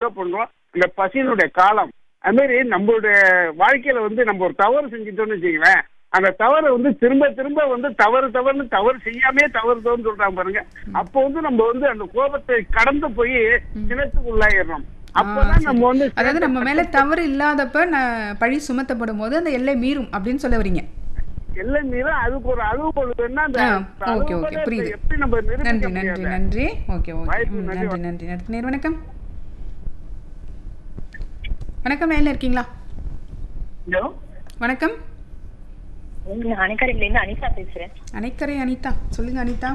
பண்றோம் இந்த பசியினுடைய காலம் அது மாதிரி நம்மளுடைய வாழ்க்கையில வந்து நம்ம ஒரு தவறு செஞ்சுட்டோம்னு வச்சுங்களேன் அந்த தவறை வந்து திரும்ப திரும்ப வந்து தவறு தவறுன்னு தவறு செய்யாமே தவறுதோன்னு சொல்றாங்க பாருங்க அப்போ வந்து நம்ம வந்து அந்த கோபத்தை கடந்து போய் சினத்துக்கு உள்ளாயிடுறோம் அப்பதான் நம்ம வந்து அதாவது நம்ம மேல தவறு இல்லாதப்ப நான் பழி சுமத்தப்படும் போது அந்த எல்லை மீறும் அப்படின்னு சொல்ல வரீங்க எல்லை மீறும் அதுக்கு ஒரு அளவுகோல் வேணா அந்த ஆ, ஓகே ஓகே அளவுகோலை புரியுது எப்படி நம்ம நிரூபிக்க நன்றி நன்றி முடியாது நன்றி ஓகே ஓகே வாய்ப்பு ம், நன்றி. நன்றி நன்றி நன்றி நேர் வணக்கம் வணக்கம் லைன்ல இருக்கீங்களா ஹலோ வணக்கம் நான் அணைக்கரையில இருந்து அனிதா பேசுறேன் அனைக்கரை அனிதா சொல்லுங்க அனிதா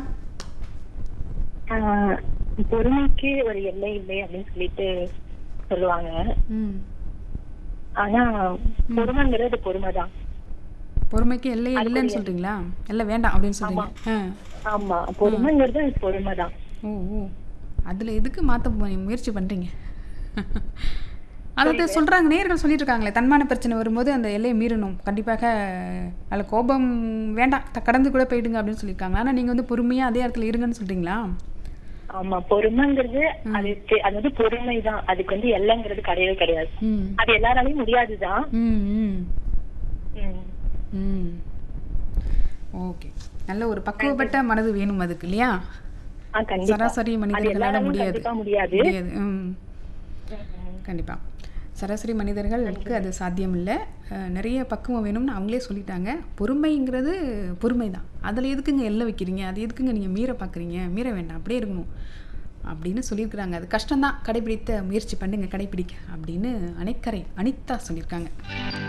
ஆஹ் பொறுமைக்கு ஒரு எல்லை இல்லை அப்படின்னு சொல்லிட்டு சொல்லுவாங்க ம் ஆனா பொறுமைங்கிறது பொறுமைதான் பொறுமைக்கு எல்லை இல்லைன்னு சொல்றீங்களா எல்லை வேண்டாம் அப்படின்னு சொல்றீங்க ஆ ஆமா பொறுமைங்கிறது பொறுமைதான் ஓ ஓ அதில் எதுக்கு மாற்ற முயற்சி பண்ணுறீங்க அதாவது சொல்கிறாங்க நேர்கள் சொல்லிட்டு இருக்காங்களே தன்மான பிரச்சனை வரும்போது அந்த எல்லையை மீறணும் கண்டிப்பாக அதில் கோபம் வேண்டாம் த- கடந்து கூட போயிடுங்க அப்படின்னு சொல்லியிருக்காங்க ஆனால் நீங்கள் வந்து பொறுமையாக அதே இடத்துல இருங்கன்னு சொல்கிறீங்களா ஆமா பொறுமைங்கிறது அது தெ- அது வந்து பொறுமைதான் அதுக்கு வந்து எல்லைங்கிறது கிடையவே கிடையாது ம் அது எல்லாராலையும் முடியாதுதான் ம் ம் உம். ம் ஓகே நல்ல ஒரு பக்குவப்பட்ட மனது வேணும் அதுக்கு இல்லையா ஆ, கண்டிப்பா சராசரி அது மனிதர்களால் எல்லாராலையும் முடியாது கண்டிப்பா முடியாது முடியாது ம் கண்டிப்பாக சராசரி மனிதர்களுக்கு அது சாத்தியம் இல்லை அஹ், நிறைய பக்குவம் வேணும்னு அவங்களே சொல்லிட்டாங்க பொறுமைங்கிறது பொறுமை தான் அதில் எதுக்குங்க எல்லை வைக்கிறீங்க அது எதுக்குங்க நீங்கள் மீற பார்க்குறீங்க மீற வேண்டாம் அப்படியே இருக்கணும் அப்படின்னு சொல்லியிருக்கிறாங்க அது கஷ்டம்தான் கடைபிடித்த முயற்சி பண்ணுங்க கடைபிடிக்க அப்படின்னு அணைக்கரை அனிதா சொல்லியிருக்காங்க